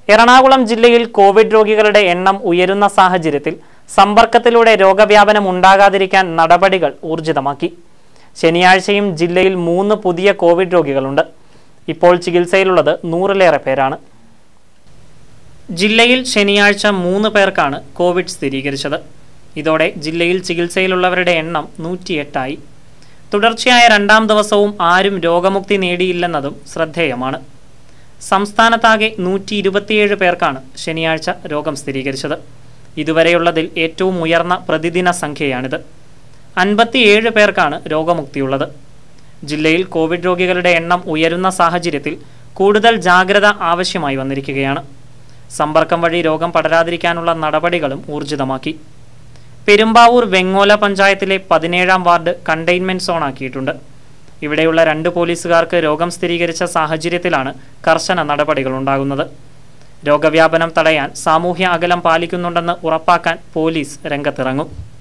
എറണാകുളം ജില്ലയിൽ കോവിഡ് രോഗികളുടെ എണ്ണം ഉയരുന്ന സാഹചര്യത്തിൽ സമ്പർക്കത്തിലൂടെ രോഗവ്യാപനം ഉണ്ടാകാതിരിക്കാൻ നടപടികൾ ഊർജിതമാക്കി ശനിയാഴ്ചയും ജില്ലയിൽ മൂന്ന് പുതിയ കോവിഡ് രോഗികളുണ്ട് ഇപ്പോൾ ചികിത്സയിലുള്ളത് നൂറിലേറെ പേരാണ് ജില്ലയിൽ ശനിയാഴ്ച മൂന്ന് പേർക്കാണ് കോവിഡ് സ്ഥിരീകരിച്ചത് ഇതോടെ ജില്ലയിൽ ചികിത്സയിലുള്ളവരുടെ എണ്ണം നൂറ്റിയെട്ടായി തുടർച്ചയായ രണ്ടാം ദിവസവും ആരും രോഗമുക്തി നേടിയില്ലെന്നതും ശ്രദ്ധേയമാണ് സംസ്ഥാനത്താകെ നൂറ്റി ഇരുപത്തിയേഴ് പേർക്കാണ് ശനിയാഴ്ച രോഗം സ്ഥിരീകരിച്ചത് ഇതുവരെയുള്ളതിൽ ഏറ്റവും ഉയർന്ന പ്രതിദിന സംഖ്യയാണിത് അൻപത്തിയേഴ് പേർക്കാണ് രോഗമുക്തിയുള്ളത് ജില്ലയിൽ കോവിഡ് രോഗികളുടെ എണ്ണം ഉയരുന്ന സാഹചര്യത്തിൽ കൂടുതൽ ജാഗ്രത ആവശ്യമായി വന്നിരിക്കുകയാണ് സമ്പർക്കം വഴി രോഗം പടരാതിരിക്കാനുള്ള നടപടികളും ഊർജിതമാക്കി പെരുമ്പാവൂർ വെങ്ങോല പഞ്ചായത്തിലെ പതിനേഴാം വാർഡ് കണ്ടെയ്ൻമെന്റ് സോണാക്കിയിട്ടുണ്ട് ഇവിടെയുള്ള രണ്ട് പോലീസുകാർക്ക് രോഗം സ്ഥിരീകരിച്ച സാഹചര്യത്തിലാണ് കർശന നടപടികൾ ഉണ്ടാകുന്നത് രോഗവ്യാപനം തടയാൻ സാമൂഹ്യ അകലം പാലിക്കുന്നുണ്ടെന്ന് ഉറപ്പാക്കാൻ പോലീസ് രംഗത്തിറങ്ങും